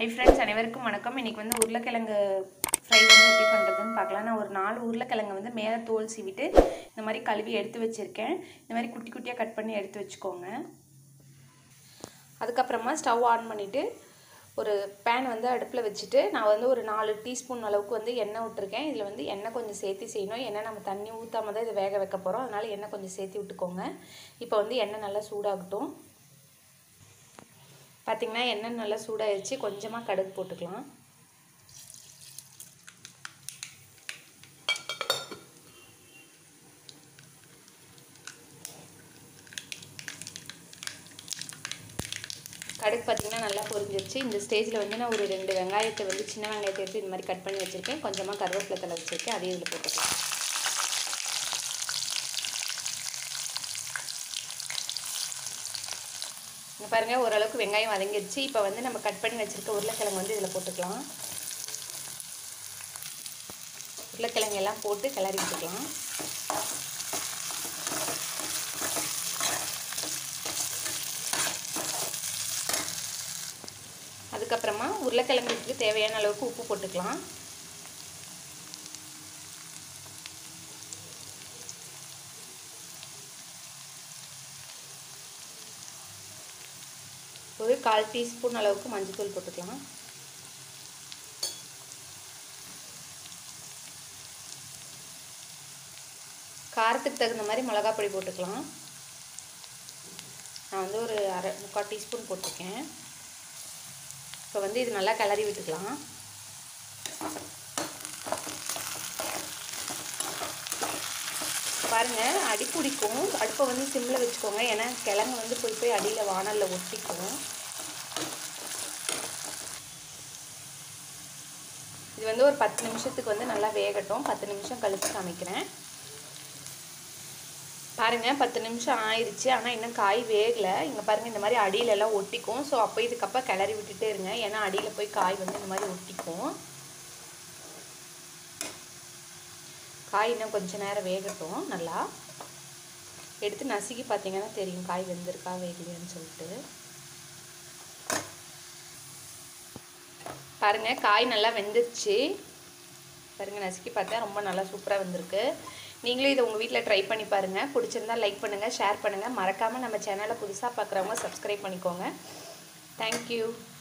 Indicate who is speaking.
Speaker 1: hi friends அனைவருக்கும் வணக்கம் இன்றைக்கி வந்து உருளைக்கிழங்கு ஃப்ரை வந்து எப்படி பண்ணுறதுன்னு பார்க்கலாம் நான் ஒரு நாலு உருளைக்கிழங்கு வந்து மேலே தோல் சீவிட்டு இந்த மாதிரி கழுவி எடுத்து வச்சுருக்கேன் இந்த மாதிரி குட்டி குட்டியாக கட் பண்ணி எடுத்து வச்சுக்கோங்க அதுக்கப்புறமா ஸ்டவ் ஆன் பண்ணிவிட்டு ஒரு பேன் வந்து அடுப்பில் வச்சுட்டு நான் வந்து ஒரு நாலு டீஸ்பூன் அளவுக்கு வந்து எண்ணெய் விட்டுருக்கேன் இதில் வந்து எண்ணெய் கொஞ்சம் சேர்த்து செய்யணும் ஏன்னா நம்ம தண்ணி ஊற்றாம தான் இதை வேக வைக்க போகிறோம் அதனால் எண்ணெய் கொஞ்சம் சேர்த்து விட்டுக்கோங்க இப்போ வந்து எண்ணெய் நல்லா சூடாகட்டும் பார்த்திங்கன்னா எண்ணெய் நல்லா சூடாகிடுச்சு கொஞ்சமாக கடுகு போட்டுக்கலாம் கடுகு பார்த்திங்கன்னா நல்லா பொரிஞ்சிருச்சு இந்த ஸ்டேஜில் வந்து நான் ஒரு ரெண்டு வெங்காயத்தை வந்து சின்ன வெங்காயத்தை எடுத்து இந்த மாதிரி கட் பண்ணி வச்சுருக்கேன் கொஞ்சமாக கருவேப்பிலை தலை வச்சுருக்கேன் அதையும் இதில் போட்டுக்கலாம் இங்கே பாருங்கள் ஓரளவுக்கு வெங்காயம் வதங்கிடுச்சு இப்போ வந்து நம்ம கட் பண்ணி வச்சுருக்க உருளைக்கிழங்கு வந்து இதில் போட்டுக்கலாம் உருளைக்கிழங்கு எல்லாம் போட்டு கிளறி விட்டுக்கலாம் அதுக்கப்புறமா உருளைக்கிழங்குக்கு தேவையான அளவுக்கு உப்பு போட்டுக்கலாம் ஒரு கால் டீஸ்பூன் அளவுக்கு மஞ்சள்தூள் போட்டுக்கலாம் காரத்துக்கு தகுந்த மாதிரி மிளகா பொடி போட்டுக்கலாம் நான் வந்து ஒரு அரை முக்கால் டீஸ்பூன் போட்டிருக்கேன் இப்போ வந்து இது நல்லா கிளறி விட்டுக்கலாம் பாருங்கள் அடி பிடிக்கும் அடுப்பை வந்து சிம்மில் வச்சுக்கோங்க ஏன்னா கிழங்கு வந்து போய் போய் அடியில் வானலில் ஒட்டிக்கும் இது வந்து ஒரு பத்து நிமிஷத்துக்கு வந்து நல்லா வேகட்டும் பத்து நிமிஷம் கழித்து காமிக்கிறேன் பாருங்கள் பத்து நிமிஷம் ஆயிடுச்சு ஆனால் இன்னும் காய் வேகலை இங்கே பாருங்கள் இந்த மாதிரி அடியிலெல்லாம் ஒட்டிக்கும் ஸோ அப்போ இதுக்கப்புறம் கிளறி விட்டுட்டே இருங்க ஏன்னா அடியில் போய் காய் வந்து இந்த மாதிரி ஒட்டிக்கும் காய் இன்னும் கொஞ்சம் நேரம் வேகட்டும் நல்லா எடுத்து நசுக்கி பார்த்தீங்கன்னா தெரியும் காய் வெந்திருக்கா வேகலையான்னு சொல்லிட்டு பாருங்கள் காய் நல்லா வெந்துருச்சு பாருங்கள் நசுக்கி பார்த்தா ரொம்ப நல்லா சூப்பராக வந்திருக்கு நீங்களும் இதை உங்கள் வீட்டில் ட்ரை பண்ணி பாருங்கள் பிடிச்சிருந்தா லைக் பண்ணுங்கள் ஷேர் பண்ணுங்கள் மறக்காமல் நம்ம சேனலை புதுசாக பார்க்குறவங்க சப்ஸ்கிரைப் பண்ணிக்கோங்க தேங்க்யூ